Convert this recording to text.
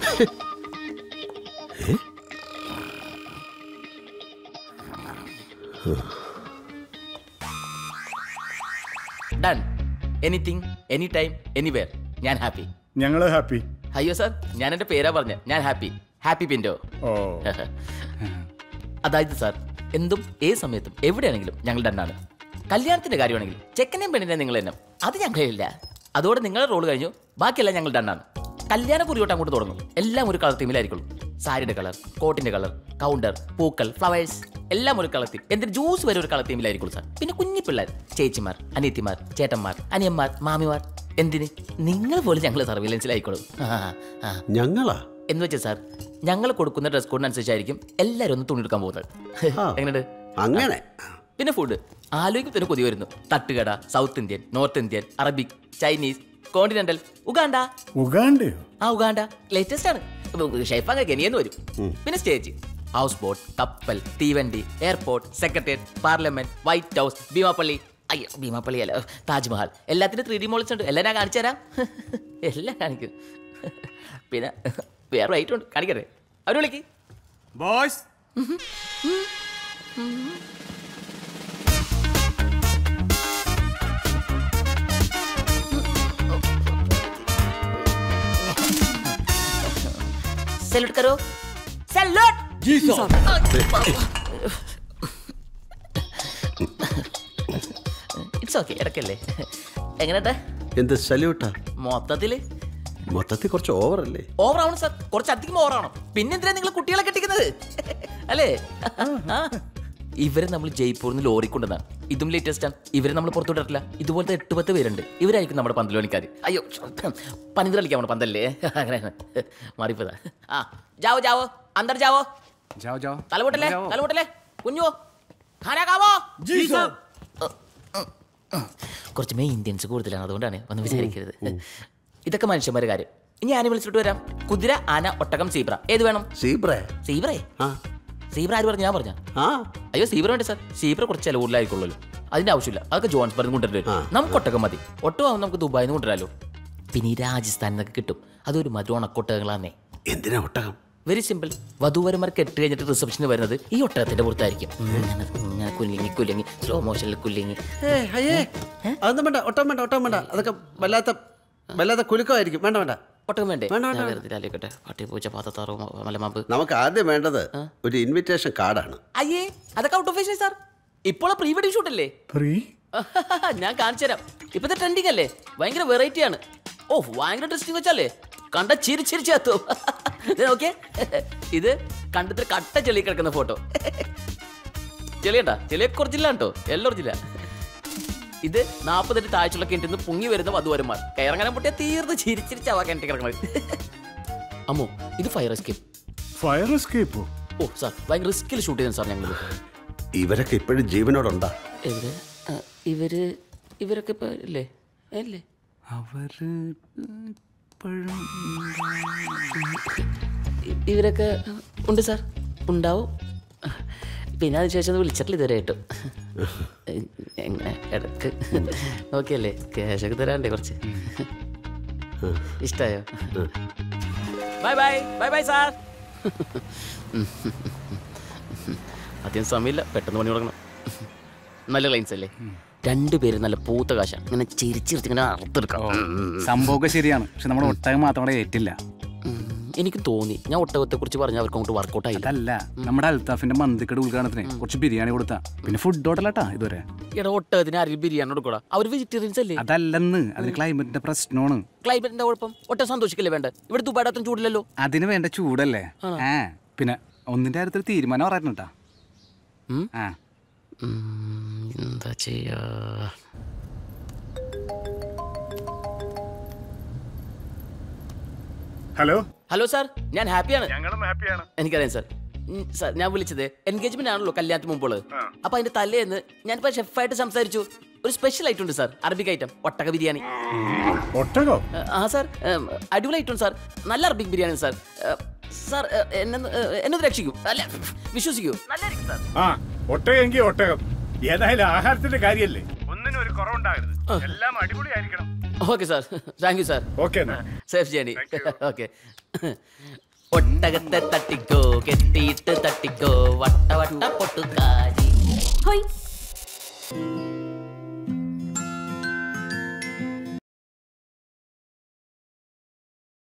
Done anything any time anywhere ഞാൻ happy ഞങ്ങള് happy അയ്യോ സാർ ഞാൻ എൻ്റെ പേരാ പറഞ്ഞ ഞാൻ ഹാപ്പി ഹാപ്പി പിൻഡോ ഓ അതായത് സാർ എന്തും ഏത് സമയത്തും എവിടെയാണെങ്കിലും ഞങ്ങൾ ഡണ്ണാണ് കല്യാണത്തിന്റെ കാര്യമാണെങ്കിൽ ചെക്കനെയും പെണ്ണിനെയും നിങ്ങൾ തന്നെ അത് ഞങ്ങളില്ല അതോടെ നിങ്ങളുടെ റോൾ കഴിഞ്ഞു ബാക്കിയെല്ലാം ഞങ്ങൾ ഡണ്ണാണ് കല്യാണ കുറിയോട്ട് അങ്ങോട്ട് തുടങ്ങും എല്ലാം ഒരു കളർ തീമിലായിരിക്കുള്ളൂ സാരിയുടെ കളർ കോട്ടിന്റെ കളർ കൗണ്ടർ പൂക്കൾ ഫ്ലവേഴ്സ് എല്ലാം ഒരു കളർ തീം എന്തിന് ജ്യൂസ് വരെ ഒരു കളർ തീമിലായിരിക്കുള്ളൂ സാർ പിന്നെ കുഞ്ഞി പിള്ളേർ ചേച്ചിമാർ അനിയത്തിമാർ ചേട്ടന്മാർ അനിയന്മാർ മാമിമാർ എന്തിന് നിങ്ങൾ പോലും ഞങ്ങൾ സർവീലൻസിലായിക്കോളും ആ ആ ഞങ്ങളാ എന്ന് വെച്ചാൽ സാർ ഞങ്ങൾ കൊടുക്കുന്ന ഡ്രസ് കോഡിനനുസരിച്ചായിരിക്കും എല്ലാവരും ഒന്ന് തുണി എടുക്കാൻ പോകുന്നത് എങ്ങനെയുണ്ട് അങ്ങനെ പിന്നെ ഫുഡ് ആലോചിക്കും തന്നെ കൊതി വരുന്നു തട്ടുകട south Indian north Indian Arabic Chinese continental Uganda ഉഗാണ്ടയോ ആ ഉഗാണ്ട ലേറ്റസ്റ്റ് ആണ് ഷെയ്ഫാങ്ക കെനിയെന്ന് വരും പിന്നെ സ്റ്റേജ് ഹൗസ് ബോട്ട് കപ്പൽ തീവണ്ടി airport secretariat parliament white house Beemapally അയ്യോ ഭീമാപ്പള്ളി അല്ല താജ്മഹൽ എല്ലാത്തിനും ത്രീ ഡി മോൾസ് ഉണ്ട് എല്ലാം ഞാൻ കാണിച്ചു തരാം എല്ലാം കാണിക്കും പിന്നെ വേറെ ഐറ്റം ഉണ്ട് കാണിക്കട്ടെ അവർ വിളിക്ക് ബോയ്സ് सैल्यूट करो सैल्यूट जी ഇറ്റ്സ് ഓക്കെ ഇടയ്ക്കല്ലേ എങ്ങനെയാ എന്ത് സല്യൂട്ടാ മൊത്തത്തില് മൊത്തത്തിൽ കുറച്ച് ഓവറല്ലേ ഓവറാവണം സാർ കുറച്ച് അധികം ഓവറാവണം പിന്നെ എന്തിനാ നിങ്ങൾ കുട്ടികളെ കെട്ടിക്കുന്നത് അല്ലേ ആ. ഇവരെ നമ്മൾ ജയ്പൂരിൽ നിന്ന് ലോറി കൊണ്ടുവന്നാണ് ഇതും ലേറ്റസ്റ്റ് ആണ് ഇവരെ നമ്മൾ പുറത്തു വിട്ടിട്ടില്ല ഇതുപോലത്തെ എട്ട് പത്ത് പേരുണ്ട് ഇവരായിരിക്കും നമ്മുടെ പന്തലോണിക്കാർ അയ്യോ പനിത് കളിക്കാൻ പോണ പന്തല്ലേ അങ്ങനെയാണ് മാറിപ്പോതാ ആ ജാവോ ജാവോ അന്തർ ജാവോ जाओ जाओ തലമുട്ടല്ലേ തലമുട്ടല്ലേ കുഞ്ഞോ ഖാനാക്കാവോ കുറച്ച് മെയ് ഇന്ത്യൻസ് കൂടുതലാണ് അതുകൊണ്ടാണ് ഒന്ന് വിചാരിക്കരുത് ഇതൊക്കെ മനുഷ്യന്മാരുടെ കാര്യം ഇനി ആനിമൽസിലോട്ട് വരാം കുതിര ആന ഒട്ടകം സീബ്ര ഏത് വേണം സീബ്രേ സീബ്രേ ആ സീബ്ര ആര് പറഞ്ഞു ഞാൻ പറഞ്ഞ ആ അയ്യോ സീബ്ര വേണ്ട സാർ സീബ്ര കുറച്ച് ചില കൂടുതലായിരിക്കുള്ളൂ അതിന്റെ ആവശ്യമില്ല അതൊക്കെ ജോൺസ്ബർഗ് കൊണ്ടുവരും ആ. നമുക്ക് ഒട്ടകം മതി ഒട്ടകം നമുക്ക് ദുബായിൽ നിന്ന് കൊണ്ടുവരാലോ പിന്നെ ഈ രാജസ്ഥാനിൽ നിന്നൊക്കെ കിട്ടും അതൊരു മധു ഉണക്കൊട്ടകങ്ങളാന്നേ എന്തിനാ ഒട്ടകം വെരി സിമ്പിൾ വധുവരന്മാർക്ക് എട്ട് കഴിഞ്ഞിട്ട് റിസപ്ഷന് വരുന്നത് ഈ ഒട്ടകത്തിന്റെ പുറത്തായിരിക്കും ഇങ്ങനെ ഇങ്ങനെ കുലുങ്ങി കുലുങ്ങി സ്ലോ മോഷനിൽ കുലുങ്ങി അയ്യേ അതൊന്നും വേണ്ട ഒട്ടം വേണ്ട ഒട്ടം വേണ്ട അതൊക്കെ വല്ലാത്ത വല്ലാത്ത കുലുക്കമായിരിക്കും വേണ്ട വേണ്ട ഒട്ടകം വേണ്ടേ വേണ്ട, വേണ്ട, ഞാൻ വെറുതെ ആലോചിക്കട്ടെ പട്ടി പൂച്ച പാത്തത്താറോ മലമാമ്പ് നമുക്ക് ആദ്യം വേണ്ടത് ഒരു ഇൻവിറ്റേഷൻ കാർഡാണ് അയ്യേ അതൊക്കെ ഔട്ട് ഓഫ് ഫേഷൻ സാർ ഇപ്പോൾ പ്രീ വെഡിങ് ഷൂട്ട് അല്ലേ ഫ്രീ ഞാൻ കാണിച്ചു തരാം ഇപ്പത്തെ ട്രെൻഡിങ് അല്ലേ ഭയങ്കര വെറൈറ്റി ആണ് ഓ ഭയങ്കര ഇൻട്രസ്റ്റിംഗ് വെച്ചല്ലേ കണ്ട ചിരി ചിരി ചേർത്തു ഓക്കെ ഇത് കണ്ടത്തിൽ കട്ട ചെളി കിടക്കുന്ന ഫോട്ടോ ചെളിയണ്ട ചെളിയൊക്കെ കുറച്ചില്ല കേട്ടോ എല്ലാം കുറച്ചില്ല ഇത് നാൽപ്പതെട്ട് താഴ്ചയുള്ള കിണറ്റിൽ നിന്ന് പൊങ്ങി വരുന്ന വധുവരന്മാർ കയറങ്ങാനും പൊട്ടിയാൽ തീർന്ന് ചിരിച്ചിരിച്ചാവാ കിണറ്റി കിടക്കണത് അമ്മോ ഇത് ഫയർ എസ്കേപ്പ് ഫയർ എസ്കേപ്പോ ഓ സാർ ഭയങ്കര റിസ്കിൽ ഷൂട്ട് ചെയ്തു സാർ ഞങ്ങൾ ഇവരൊക്കെ ഇപ്പോഴും ജീവനോടുണ്ടാ ഇവര് ആ, ഇവര് ഇവരൊക്കെ ഇപ്പൊ ഇല്ലേ അല്ലേ അവര് ഇപ്പോഴും ഇ- ഇവരൊക്കെ ഉണ്ട് സാർ ഉണ്ടാവും പിന്നെ അതിനുശേഷം വിളിച്ചിട്ടില്ല ഇതുവരെ ആയിട്ടും എങ്ങനെ ഇടക്ക് ഓക്കെ അല്ലേ ക്യാഷൊക്കെ തരാണ്ടേ കുറച്ച് ഇഷ്ടായോ bye bye bye bye sir അധികം സമയമില്ല പെട്ടെന്ന് പണി തുടങ്ങണം നല്ല ക്ലൈൻസ് അല്ലേ രണ്ടുപേരും നല്ല പൂത്ത കാശ ഇങ്ങനെ ചിരിച്ചിരിച്ച് ഇങ്ങനെ അറുത്തെടുക്കാം സംഭവമൊക്കെ ശരിയാണ് പക്ഷെ നമ്മുടെ ഒട്ടകം മാത്രം അവിടെ ഏറ്റില്ല ഉം. എനിക്ക് തോന്നി ഞാൻ ഒട്ടകത്തെ കുറിച്ച് പറഞ്ഞ അവർക്ക് അങ്ങോട്ട് വർക്കൗട്ട് ആയില്ല അതല്ല നമ്മുടെ അൽത്താഫിന്റെ മന്തിക്കട ഉദ്ഘാടനത്തിന് കുറച്ച് ബിരിയാണി കൊടുത്താ പിന്നെ ഫുഡ് ഹോട്ടലാട്ടാ ഇതുവരെ എടാ ഒട്ടകത്തിന് ആരെങ്കിലും ബിരിയാണി കൊടുക്കൂടാ അവർ വെജിറ്റേറിയൻസ് അല്ലേ അതല്ലെന്ന് അതിന് ക്ലൈമറ്റിന്റെ പ്രശ്നമാണ് ക്ലൈമറ്റിന്റെ കുഴപ്പം ഒട്ടം സന്തോഷിക്കല്ലേ വേണ്ട ഇവിടെ ദുബായുടെ അത്രയും ചൂടില്ലല്ലോ അതിന് വേണ്ട ചൂടല്ലേ ആ പിന്നെ ഒന്നിന്റെ കാര്യത്തിൽ തീരുമാനം പറയാനുണ്ടാ ഉം? ആ ഉം, എന്താ ചെയ്യാ ഹലോ ഹലോ സാർ ഞാൻ ഹാപ്പിയാണ് ഞങ്ങളും ഹാപ്പിയാണ് എനിക്കറിയാം സാർ ഉം, സാർ ഞാൻ വിളിച്ചത് എൻഗേജ്മെന്റ് ആണല്ലോ കല്യാണത്തിന് മുമ്പുള്ളത് അപ്പൊ അതിന്റെ തലേന്ന് ഞാനിപ്പോ ഷെഫായിട്ട് സംസാരിച്ചു ഒരു സ്പെഷ്യൽ ഐറ്റം ഉണ്ട് സാർ അറബിക് ഐറ്റം ഒട്ടക ബിരിയാണി ഒട്ടകോ ഏഹ്, ആ സാർ ഏഹ്, അടിപൊളി ഐറ്റം സാർ നല്ല അറബിക് ബിരിയാണി സാർ ഏഹ്, സാർ ഏഹ്, എന്നെ ഏഹ്, എന്നെ ഒന്ന് രക്ഷിക്കൂ അല്ല വിശ്വസിക്കൂ നല്ലായിരിക്കും സാർ ആ ഒട്ടകമെങ്കിൽ ഒട്ടകം ഏതായാലും ആഹാരത്തിന്റെ കാര്യല്ലേ ഒന്നിനും ഒരു കുറവുണ്ടാകരുത് എല്ലാം അടിപൊളിയായിരിക്കണം okay sir thank you sir okay എന്നാ സേഫ് ചെയ്യണി ഓക്കെ ഒട്ടകത്തെ തട്ടിക്കോ കെട്ടിയിട്ട് തട്ടിക്കോ വട്ട വട്ട